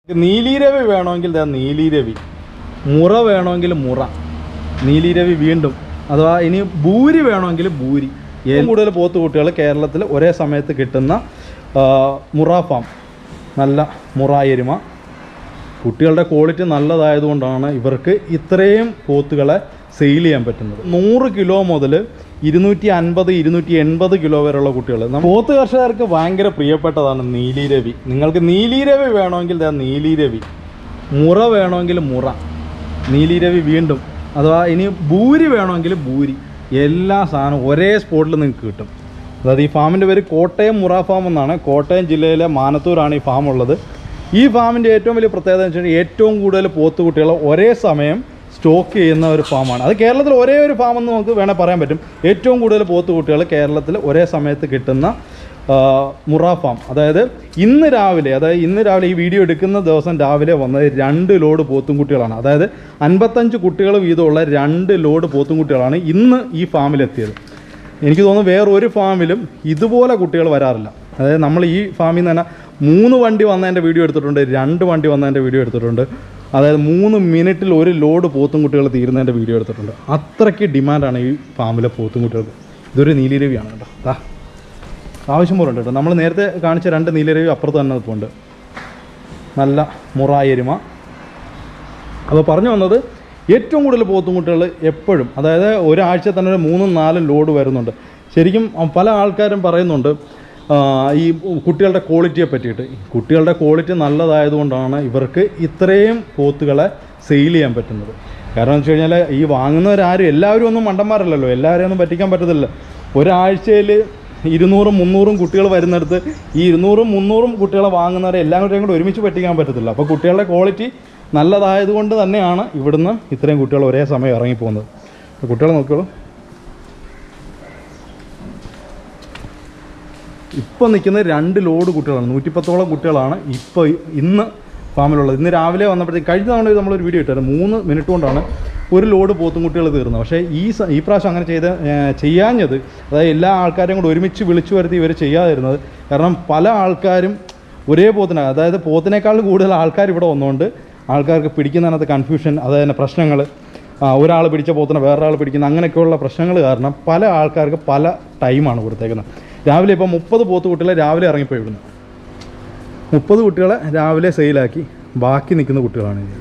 നീലിരവി വേണമെങ്കിൽ ദാ നീലിരവി മുറ വേണമെങ്കിൽ മുറ നീലിരവി വീണ്ടും അഥവാ ഇനി ഭൂരി വേണമെങ്കിൽ ഭൂരി ഏറ്റവും കൂടുതൽ പോത്ത് കുട്ടികൾ കേരളത്തിൽ ഒരേ സമയത്ത് കിട്ടുന്ന ആ, മുറ ഫാം നല്ല മുറ എരുമ കുട്ടികളുടെ ക്വാളിറ്റി നല്ലതായതുകൊണ്ടാണ് ഇവർക്ക് ഇത്രയും പോത്തുകളെ സെയിൽ ചെയ്യാൻ പറ്റുന്നത് നൂറ് കിലോ മുതൽ ഇരുന്നൂറ്റി അൻപത് ഇരുന്നൂറ്റി എൺപത് കിലോ വരെയുള്ള കുട്ടികൾ പോത്ത് കർഷകർക്ക് ഭയങ്കര പ്രിയപ്പെട്ടതാണ് നീലിരവി നിങ്ങൾക്ക് നീലിരവി വേണമെങ്കിൽ ദാ നീലിരവി മുറ വേണമെങ്കിൽ മുറ നീലിരവി വീണ്ടും അഥവാ ഇനി ഭൂരി വേണമെങ്കിൽ ഭൂരി എല്ലാ സാധനവും ഒരേ സ്പോട്ടിൽ നിങ്ങൾക്ക് കിട്ടും അതായത് ഈ ഫാമിൻ്റെ പേര് കോട്ടയം മുറ ഫാം എന്നാണ് കോട്ടയം ജില്ലയിലെ മാനത്തൂരാണ് ഈ ഫാം ഉള്ളത് ഈ ഫാമിൻ്റെ ഏറ്റവും വലിയ പ്രത്യേകത എന്ന് വെച്ചാൽ ഏറ്റവും കൂടുതൽ പോത്തുകുട്ടികളെ ഒരേ സമയം സ്റ്റോക്ക് ചെയ്യുന്ന ഒരു ഫാമാണ് അത് കേരളത്തിൽ ഒരേ ഒരു ഫാം എന്ന് നമുക്ക് വേണേൽ പറയാൻ പറ്റും ഏറ്റവും കൂടുതൽ പോത്തുകുട്ടികൾ കേരളത്തിൽ ഒരേ സമയത്ത് കിട്ടുന്ന ആ, മുറ ഫാം അതായത് ഇന്ന് രാവിലെ അതായത് ഇന്ന് രാവിലെ ഈ വീഡിയോ എടുക്കുന്ന ദിവസം രാവിലെ വന്നത് രണ്ട് ലോഡ് പോത്തുംകുട്ടികളാണ് അതായത് അൻപത്തഞ്ച് കുട്ടികൾ വീതമുള്ള രണ്ട് ലോഡ് പോത്തുംകുട്ടികളാണ് ഇന്ന് ഈ ഫാമിലെത്തിയത് എനിക്ക് തോന്നുന്നു വേറെ ഒരു ഫാമിലും ഇതുപോലെ കുട്ടികൾ വരാറില്ല അതായത് നമ്മൾ ഈ ഫാമിൽ നിന്ന് തന്നെ മൂന്ന് വണ്ടി വന്നതിൻ്റെ വീഡിയോ എടുത്തിട്ടുണ്ട് രണ്ട് വണ്ടി വന്നതിൻ്റെ വീഡിയോ എടുത്തിട്ടുണ്ട് അതായത് മൂന്ന് മിനിറ്റിൽ ഒരു ലോഡ് പോത്തും കുട്ടികൾ തീരുന്നതിൻ്റെ വീഡിയോ എടുത്തിട്ടുണ്ട് അത്രയ്ക്ക് ഡിമാൻഡാണ് ഈ ഫാമിലെ പോത്തും കുട്ടികൾക്ക് ഇതൊരു നീലിരവിയാണ് കേട്ടോ ദാ ആവശ്യം പോലെ ഉണ്ട് കേട്ടോ നമ്മൾ നേരത്തെ കാണിച്ച രണ്ട് നീലിരവി അപ്പുറത്ത് തന്നെ നിൽപ്പുണ്ട് നല്ല മുറ എരുമ അപ്പോൾ പറഞ്ഞു വന്നത് ഏറ്റവും കൂടുതൽ പോത്തുംകുട്ടികൾ എപ്പോഴും അതായത് ഒരാഴ്ച തന്നെ ഒരു മൂന്നും നാലും ലോഡ് വരുന്നുണ്ട് ശരിക്കും അഹ് പല ആൾക്കാരും പറയുന്നുണ്ട് ആ, ഈ കുട്ടികളുടെ ക്വാളിറ്റിയെ പറ്റിയിട്ട് കുട്ടികളുടെ ക്വാളിറ്റി നല്ലതായതുകൊണ്ടാണ് ഇവർക്ക് ഇത്രയും പോത്തുകളെ സെയിൽ ചെയ്യാൻ പറ്റുന്നത് കാരണം എന്ന് വെച്ച് കഴിഞ്ഞാൽ ഈ വാങ്ങുന്നവരാരും എല്ലാവരും ഒന്നും മണ്ടന്മാരല്ലല്ലോ എല്ലാവരെയും ഒന്നും പറ്റിക്കാൻ പറ്റത്തില്ല ഒരാഴ്ചയിൽ ഇരുന്നൂറും മുന്നൂറും കുട്ടികൾ വരുന്നിടത്ത് ഈ ഇരുന്നൂറും മുന്നൂറും കുട്ടികളെ വാങ്ങുന്നവരെ എല്ലാം കൂടെയും കൂടെ ഒരുമിച്ച് പറ്റിക്കാൻ പറ്റത്തില്ല അപ്പോൾ കുട്ടികളുടെ ക്വാളിറ്റി നല്ലതായതുകൊണ്ട് തന്നെയാണ് ഇവിടുന്ന് ഇത്രയും കുട്ടികൾ ഒരേ സമയം ഇറങ്ങിപ്പോകുന്നത് അപ്പോൾ കുട്ടികളെ നോക്കിയോളൂ ഇപ്പോൾ നിൽക്കുന്നത് രണ്ട് ലോഡ് കുട്ടികളാണ് നൂറ്റിപ്പത്തോളം കുട്ടികളാണ് ഇപ്പോൾ ഇന്ന് ഫാമിലുള്ളത് ഇന്ന് രാവിലെ വന്നപ്പോഴത്തേക്ക് കഴിഞ്ഞ തവണ നമ്മളൊരു വീഡിയോ ഇട്ടായിരുന്നു മൂന്ന് മിനിറ്റ് കൊണ്ടാണ് ഒരു ലോഡ് പോത്തും കുട്ടികൾ തീർന്നത് പക്ഷേ ഈ സ- ഈ പ്രാവശ്യം അങ്ങനെ ചെയ്ത് ഏർ, ചെയ്യാഞ്ഞത് അതായത് എല്ലാ ആൾക്കാരെയും കൂടെ ഒരുമിച്ച് വിളിച്ചു വരുത്തി ഇവർ ചെയ്യാതിരുന്നത് കാരണം പല ആൾക്കാരും ഒരേ പോത്തിനെ അതായത് പോത്തിനേക്കാൾ കൂടുതൽ ആൾക്കാർ ഇവിടെ വന്നുകൊണ്ട് ആൾക്കാർക്ക് പിടിക്കുന്നതിനകത്ത് കൺഫ്യൂഷൻ അതായത് തന്നെ പ്രശ്നങ്ങൾ ഒരാൾ പിടിച്ച പോത്തിനെ വേറൊരാൾ പിടിക്കുന്ന അങ്ങനെയൊക്കെയുള്ള പ്രശ്നങ്ങൾ കാരണം പല ആൾക്കാർക്ക് പല ടൈമാണ് കൊടുത്തേക്കുന്നത് രാവിലെ ഇപ്പോൾ മുപ്പത് പോത്ത് കുട്ടികളെ രാവിലെ ഇറങ്ങിപ്പോയി ഇവിടുന്ന് മുപ്പത് കുട്ടികളെ രാവിലെ സെയിലാക്കി ബാക്കി നിൽക്കുന്ന കുട്ടികളാണ് ഇത്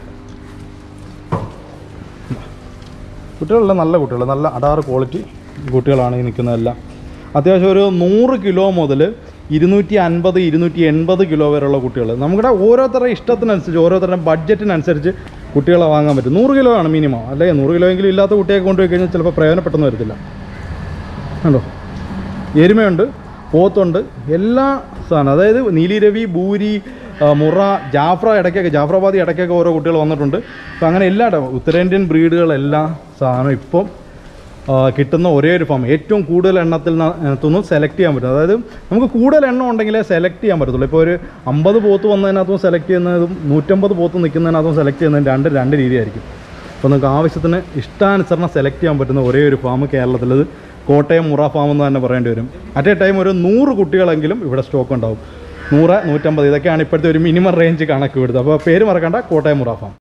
കുട്ടികളെല്ലാം നല്ല കുട്ടികൾ നല്ല അടാറ് ക്വാളിറ്റി കുട്ടികളാണ് ഈ നിൽക്കുന്നതെല്ലാം അത്യാവശ്യം ഒരു നൂറ് കിലോ മുതൽ ഇരുന്നൂറ്റി അൻപത് ഇരുന്നൂറ്റി എൺപത് കിലോ വരെയുള്ള കുട്ടികൾ നമ്മുടെ ഓരോരുത്തരുടെ ഇഷ്ടത്തിനനുസരിച്ച് ഓരോരുത്തരുടെ ബഡ്ജറ്റിനനുസരിച്ച് കുട്ടികളെ വാങ്ങാൻ പറ്റും നൂറ് കിലോ ആണ് മിനിമം അല്ലേ നൂറ് കിലോ എങ്കിലും ഇല്ലാത്ത കുട്ടിയെ കൊണ്ടുപോയി കഴിഞ്ഞാൽ ചിലപ്പോൾ പ്രയോജനപ്പെട്ടെന്ന് വരത്തില്ല കണ്ടോ എരുമയുണ്ട് പോത്തുണ്ട് എല്ലാ സാധനം അതായത് നീലിരവി ഭൂരി ആ, മുറ ജാഫ്ര ഇടയ്ക്കൊക്കെ ജാഫ്രാബാദി ഇടയ്ക്കൊക്കെ ഓരോ കുട്ടികൾ വന്നിട്ടുണ്ട് അപ്പോൾ അങ്ങനെ എല്ലാ ഇടം ഉത്തരേന്ത്യൻ ബ്രീഡുകളെല്ലാ സാധനം ഇപ്പം ആ, കിട്ടുന്ന ഒരേ ഒരു ഫാം ഏറ്റവും കൂടുതൽ എണ്ണത്തിൽ നിന്നും സെലക്ട് ചെയ്യാൻ പറ്റും അതായത് നമുക്ക് കൂടുതൽ എണ്ണം ഉണ്ടെങ്കിലേ സെലക്ട് ചെയ്യാൻ പറ്റത്തുള്ളൂ ഇപ്പോൾ ഒരു അമ്പത് പോത്ത് വന്നതിനകത്തും സെലക്ട് ചെയ്യുന്നതും നൂറ്റമ്പത് പോത്ത് നിൽക്കുന്നതിനകത്തും സെലക്ട് ചെയ്യുന്നതും രണ്ട് രണ്ട് രീതിയായിരിക്കും അപ്പോൾ നിങ്ങൾക്ക് ആവശ്യത്തിന് ഇഷ്ടാനുസരണം സെലക്ട് ചെയ്യാൻ പറ്റുന്ന ഒരേ ഒരു ഫാം കേരളത്തിലത് കോട്ടയം മുറ ഫാം എന്ന് തന്നെ പറയേണ്ടി വരും അറ്റ് എ ടൈം ഒരു നൂറ് കുട്ടികളെങ്കിലും ഇവിടെ സ്റ്റോക്ക് ഉണ്ടാവും നൂറ് നൂറ്റമ്പത് ഇതൊക്കെയാണ് ഇപ്പോഴത്തെ ഒരു മിനിമം റേഞ്ച് കണക്ക് വിടുന്നത് അപ്പോൾ പേര് മറക്കണ്ട കോട്ടയം മുറ ഫാം